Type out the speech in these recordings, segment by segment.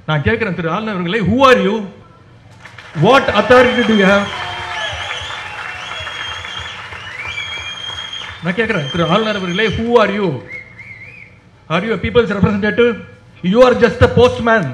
நான் கேட்கிறேன் திரு ஆளுநர் அவர்களே who are you what authority do you have நான் கேட்கிறேன் திரு ஆளுநர் அவர்களே who are you are you people's representative you are just a postman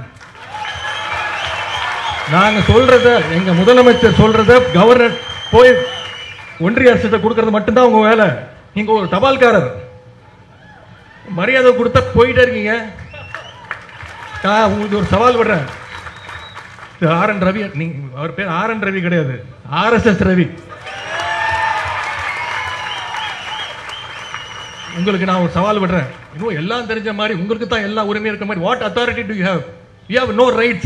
நாங்க சொல்றத எங்க முதலமைச்சர் சொல்றத கவர்னர் போய் ஒன்றிய அரசு கொடுக்கறது மட்டும்தான் உங்க வேலை நீங்க ஒரு தபால்காரர் மரியாதை கொடுத்தா போயிட்டே இருக்கீங்க நான் உங்களுக்கு ஒரு சவால் விடுறேன் திரு ஆர் என் ரவி நீங்க அவர் பேர் ஆர் என் ரவி கிடையாது ஆர்எஸ்எஸ் ரவி உங்களுக்கு நான் ஒரு சவால் விடுறேன் இன்னும் எல்லாம் தெரிஞ்ச மாதிரி உங்களுக்கு தான் எல்லா உரிமையும் இருக்க மாதிரி what authority do you have you have no rights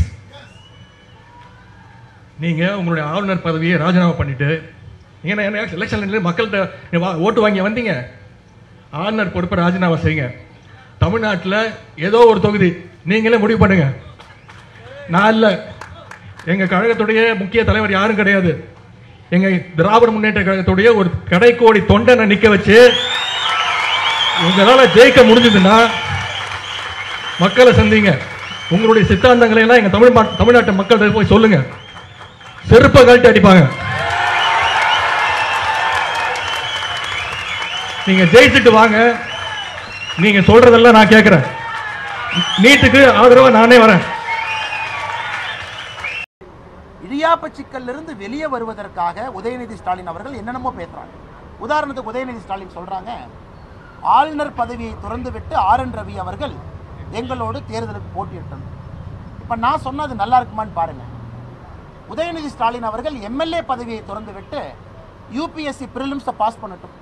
நீங்க உங்களுடைய ஆளுநர் பதவியை ராஜினாமா பண்ணிட்டு நீங்க என்ன எலெக்ஷன்ல மக்கள்கிட்ட நீ வா- ஓட்டு வாங்கி வந்தீங்க ஆளுநர் பொறுப்பை ராஜினாமா செய்யுங்க தமிழ்நாட்டில் ஏதோ ஒரு தொகுதி நீங்களே முடிவு பண்ணுங்க நான் இல்ல எங்க கழகத்துடைய முக்கிய தலைவர் யாரும் கிடையாது எங்க திராவிட முன்னேற்ற கழகத்துடைய ஒரு கடைக்கோடி தொண்டனை நிக்க வச்சு உங்களால ஜெயிக்க முடிஞ்சதுன்னா மக்களை சந்திங்க உங்களுடைய சித்தாந்தங்களை எல்லாம் எங்க தமிழ் மா- தமிழ்நாட்டு மக்கள்கிட்ட போய் சொல்லுங்க செருப்பை கழட்டி அடிப்பாங்க நீங்க ஜெயிச்சுட்டு வாங்க நீங்க சொல்றதெல்லாம் நான் கேட்கிறேன் நீட்டுக்கு ஆதரவா நானே வரேன் இடியாப்ப சிக்கல்ல இருந்து வெளியே வருவதற்காக உதயநிதி ஸ்டாலின் அவர்கள் என்னென்னமோ பேசுறாங்க உதாரணத்துக்கு உதயநிதி ஸ்டாலின் சொல்றாங்க ஆளுநர் பதவியை துறந்து விட்டு ஆர் என் ரவி அவர்கள் எங்களோடு தேர்தலுக்கு போட்டியிட்டனர் இப்ப நான் சொன்னது நல்லா இருக்குமான்னு பாருங்க உதயநிதி ஸ்டாலின் அவர்கள் எம்எல்ஏ பதவியை துறந்து விட்டு யூபிஎஸ்சி பிரிலிம்ஸை பாஸ் பண்ணட்டும்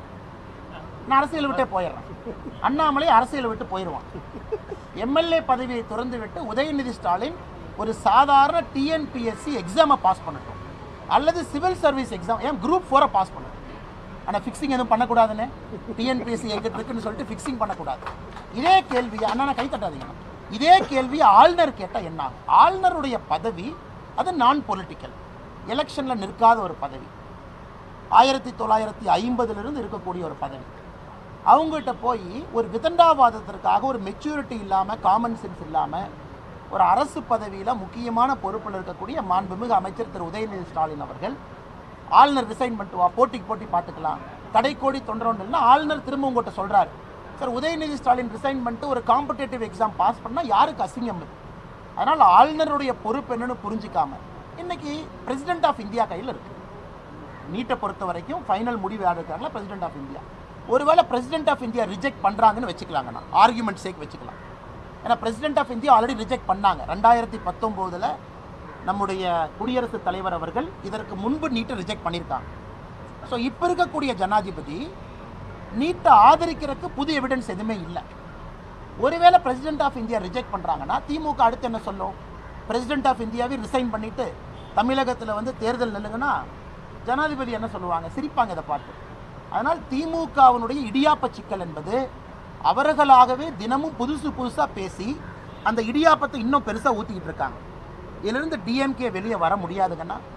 நான் அரசியல் விட்டே போயிடுறேன் அண்ணாமலை அரசியல் விட்டு போயிடுவான் எம்எல்ஏ பதவியை திறந்து விட்டு உதயநிதி ஸ்டாலின் ஒரு சாதாரண டிஎன்பிஎஸ்சி எக்ஸாமை பாஸ் பண்ணட்டும் அல்லது சிவில் சர்வீஸ் எக்ஸாம் ஏன் குரூப் ஃபோரை பாஸ் பண்ணட்டும் ஆனால் ஃபிக்ஸிங் எதுவும் பண்ணக்கூடாதுன்னு டிஎன்பிஎஸ்சி எங்கிட்ட இருக்குன்னு சொல்லிட்டு ஃபிக்ஸிங் பண்ணக்கூடாது இதே கேள்வி அண்ணா கை தட்டாதீங்க இதே கேள்வி ஆளுநர் கேட்டால் என்ன ஆகும்? ஆளுநருடைய பதவி அது நான் பொலிட்டிக்கல் எலெக்ஷனில் நிற்காத ஒரு பதவி ஆயிரத்தி தொள்ளாயிரத்தி ஐம்பதுலேருந்து இருக்கக்கூடிய ஒரு பதவி அவங்ககிட்ட போய் ஒரு விதண்டாவாதத்திற்காக ஒரு மெச்சூரிட்டி இல்லாமல் காமன் சென்ஸ் இல்லாமல் ஒரு அரசு பதவியில் முக்கியமான பொறுப்பில் இருக்கக்கூடிய மாண்புமிகு அமைச்சர் திரு உதயநிதி ஸ்டாலின் அவர்கள் ஆளுநர் ரிசைன் பண்ணிட்டு வா போட்டிக்கு போட்டி பார்த்துக்கலாம் கடைக்கோடி தொண்டரோன்னு ஆளுநர் திரும்ப உங்கள்கிட்ட சொல்கிறார் சார் உதயநிதி ஸ்டாலின் ரிசைன் பண்ணிட்டு ஒரு காம்படேட்டிவ் எக்ஸாம் பாஸ் பண்ணால் யாருக்கு அசிங்கம் இது அதனால் ஆளுநருடைய பொறுப்பு என்னன்னு புரிஞ்சிக்காம இன்னைக்கு பிரசிடென்ட் ஆஃப் இந்தியா கையில் இருக்கு நீட்டை பொறுத்த வரைக்கும் ஃபைனல் முடிவு யார் இருக்காங்களா பிரசிடென்ட் ஆஃப் இந்தியா ஒருவேளை பிரசிடென்ட் ஆஃப் இந்தியா ரிஜெக்ட் பண்ணுறாங்கன்னு வச்சுக்கலாங்கண்ணா ஆர்குமெண்ட் சேக் வச்சுக்கலாம் ஏன்னா president of India already reject பண்ணாங்க ரெண்டாயிரத்தி பத்தொம்போதில் நம்முடைய குடியரசுத் தலைவர் அவர்கள் இதற்கு முன்பு நீட்டை ரிஜெக்ட் பண்ணியிருக்காங்க ஸோ இப்போ இருக்கக்கூடிய ஜனாதிபதி நீட்டை ஆதரிக்கிறதுக்கு புது எவிடன்ஸ் எதுவுமே இல்லை ஒருவேளை பிரசிடென்ட் ஆஃப் இந்தியா ரிஜெக்ட் பண்ணுறாங்கன்னா திமுக அடுத்து என்ன சொல்லும் பிரசிடென்ட் ஆஃப் இந்தியாவை ரிசைன் பண்ணிட்டு தமிழகத்தில் வந்து தேர்தல் நில்லுங்கன்னா ஜனாதிபதி என்ன சொல்லுவாங்க சிரிப்பாங்க இதை பார்த்து அதனால் திமுகவினுடைய இடியாப்ப சிக்கல் என்பது அவர்களாகவே தினமும் புதுசு புதுசாக பேசி அந்த இடியாப்பத்தை இன்னும் பெருசாக ஊற்றிக்கிட்டு இருக்காங்க இதிலிருந்து டிஎம்கே வெளியே வர முடியாதுங்கன்னா